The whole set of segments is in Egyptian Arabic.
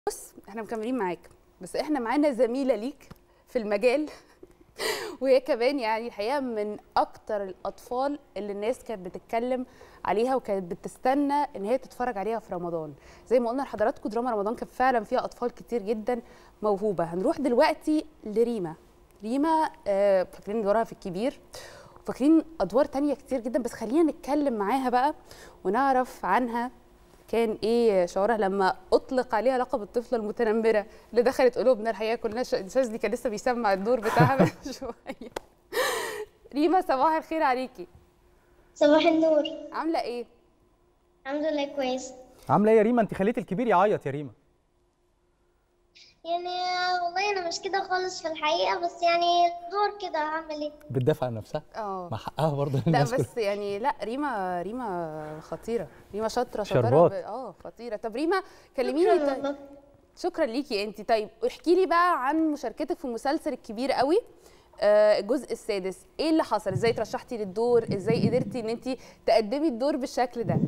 بص احنا مكملين معاك بس احنا معانا زميله ليك في المجال وهي كمان يعني الحقيقه من اكتر الاطفال اللي الناس كانت بتتكلم عليها وكانت بتستنى ان هي تتفرج عليها في رمضان زي ما قلنا لحضراتكم دراما رمضان كان فعلا فيها اطفال كتير جدا موهوبه هنروح دلوقتي لريما ريما آه، فاكرين دورها في الكبير وفاكرين ادوار تانية كتير جدا بس خلينا نتكلم معاها بقى ونعرف عنها كان ايه شعورها لما اطلق عليها لقب الطفله المتنمره اللي دخلت قلوبنا الحقيقه كلنا ش- شاذلي كان لسه بيسمع الدور بتاعها من شويه ريما صباح الخير عليكي صباح النور عامله ايه الحمد لله كويس عامله ايه يا ريما انت خليت الكبير يعيط يا ريما يعني والله انا مش كده خالص في الحقيقة بس يعني دور كده هعمل ايه بتدافع عن نفسها اه مع حقها برضه لا الناس بس يعني لا ريما ريما خطيره ريما شاطره شطاره شربات. ب- اه خطيره طب ريما كلميني شكراً طيب والله. شكرا ليكي انت طيب احكي لي بقى عن مشاركتك في المسلسل الكبير قوي آه، الجزء السادس ايه اللي حصل ازاي ترشحتي للدور ازاي قدرتي ان انت تقدمي الدور بالشكل ده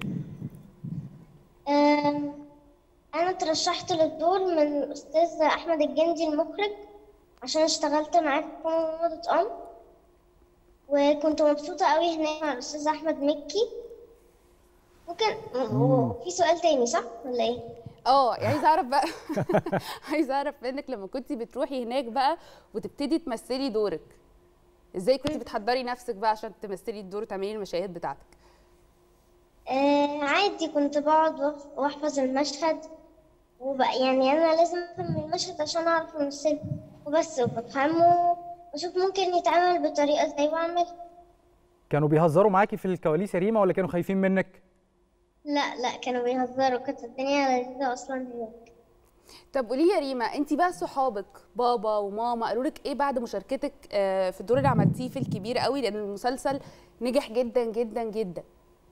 أم، انا ترشحت للدور من الاستاذ احمد الجندي المخرج عشان اشتغلت معاه في موضة ام وكنت مبسوطة قوي هناك مع الاستاذ احمد مكي ممكن هو في سؤال تاني صح ولا ايه اه عايزه اعرف بقى عايزه اعرف منك لما كنت بتروحي هناك بقى وتبتدي تمثلي دورك ازاي كنت بتحضري نفسك بقى عشان تمثلي الدور وتعملي المشاهد بتاعتك آه عادي كنت بقعد وأح- واحفظ المشهد وبقى يعني انا لازم افهم المشهد عشان اعرف امثله وبس وبفهمه واشوف ممكن يتعمل بطريقه ازاي واعمل كانوا بيهزروا معاكي في الكواليس يا ريما ولا كانوا خايفين منك لا لا كانوا بيهزروا كانت الدنيا لذيذه اصلا هناك طب قولي لي يا ريما انت بقى صحابك بابا وماما قالوا لك ايه بعد مشاركتك آه، في الدور اللي عملتيه في الكبير قوي لان المسلسل نجح جدا جدا جدا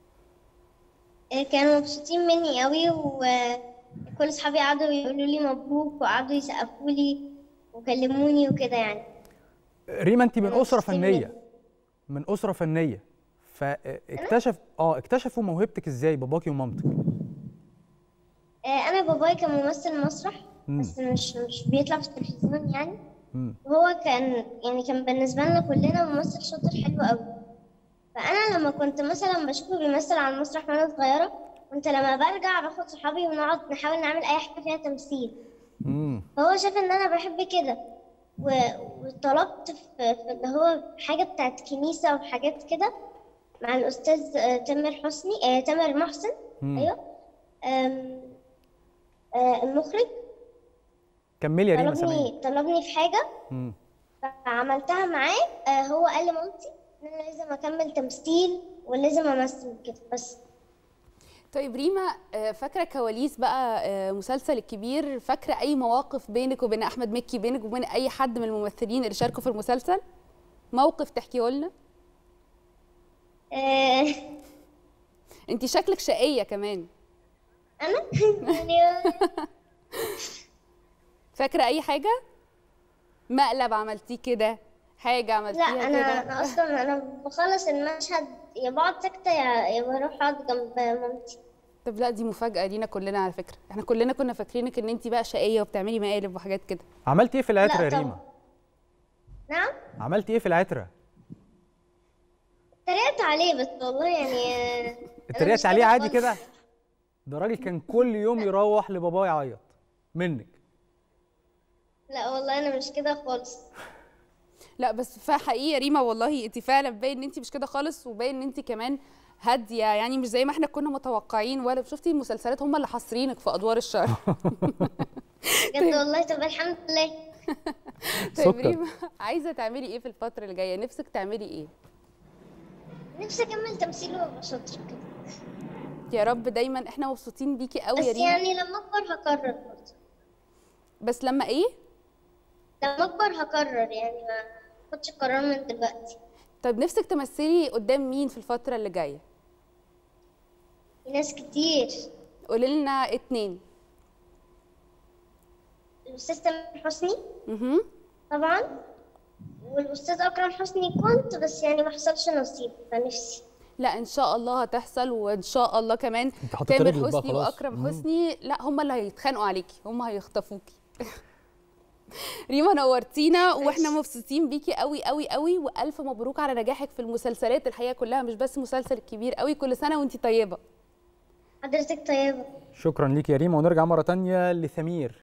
آه كانوا مبسوطين مني قوي وكل اصحابي قعدوا يقولوا لي مبروك وقعدوا يسقفوا لي وكلموني وكده يعني ريما انت من كانوا اسره مبسوطين فنيه مني. من اسره فنيه فاكتشف اه اكتشفوا موهبتك ازاي باباكي ومامتك آه انا بابايا كان ممثل مسرح مم. بس مش مش بيطلع في التلفزيون يعني مم. وهو كان يعني كان بالنسبة لنا كلنا ممثل شاطر حلو قوي فأنا لما كنت مثلا بشوفه بيمثل على المسرح وأنا صغيرة كنت لما برجع باخد صحابي ونقعد نحاول نعمل أي حاجة فيها تمثيل مم. فهو شاف إن أنا بحب كده و... وطلبت في... في اللي هو حاجة بتاعت كنيسة وحاجات كده مع الأستاذ آه، تامر حسني آه، تامر محسن مم. أيوه آم، آه، المخرج كملي يا ريما سامعيني طلبني طلبني في حاجة مم. فعملتها معاه آه، هو قال لمامتي ان انا لازم اكمل تمثيل ولازم امثل كده بس طيب ريما آه، فاكره كواليس بقى آه، مسلسل الكبير فاكره اي مواقف بينك وبين احمد مكي بينك وبين اي حد من الممثلين اللي شاركوا في المسلسل موقف تحكيه لنا آه، انت شكلك شقيه كمان انا يعني فاكره اي حاجه مقلب عملتيه كده حاجه لا عملتيها انا كده انا اصلا انا بخلص المشهد يا بقعد ساكته يا يا بروح اقعد جنب مامتي طب لا دي مفاجاه لينا كلنا على فكره احنا كلنا كنا فاكرينك ان انت بقى شقيه وبتعملي مقالب وحاجات كده عملتي ايه في العتره يا طبعا. ريما نعم عملتي ايه في العتره اتريقت عليه بس والله يعني آه، أنا مش اتريقت عليه كده عادي خالص. كده ده راجل كان كل يوم يروح لباباه يعيط منك لا والله انا مش كده خالص لا بس فحقيقي يا ريما والله انت فعلا باين ان انت مش كده خالص وباين ان انت كمان هاديه يعني مش زي ما احنا كنا متوقعين ولا شفتي المسلسلات هم اللي حاصرينك في ادوار الشر بجد والله طب الحمد لله طيب سكر. ريما عايزه تعملي ايه في الفتره اللي جايه نفسك تعملي ايه نفسي اكمل تمثيل وابقى شاطره كده يا رب دايما احنا مبسوطين بيكي قوي يا بس ريما يعني لما اكبر هقرر برضه بس لما ايه لما اكبر هقرر يعني ما اخدش قرار من دلوقتي طيب نفسك تمثلي قدام مين في الفتره اللي جايه في ناس كتير قولي لنا اتنين الاستاذ تامر حسني اها طبعا والاستاذ اكرم حسني كنت بس يعني ما حصلش نصيب فنفسي لا ان شاء الله هتحصل وان شاء الله كمان انت حطيت تامر رجلك بقى حسني خلاص. واكرم مم. حسني لا هم اللي هيتخانقوا عليكي هم هيخطفوكي ريما نورتينا واحنا مبسوطين بيكي قوي قوي قوي والف مبروك على نجاحك في المسلسلات الحقيقه كلها مش بس مسلسل كبير قوي كل سنه وانتي طيبه حضرتك طيبة شكرا ليك يا ريما ونرجع مره تانية لسمير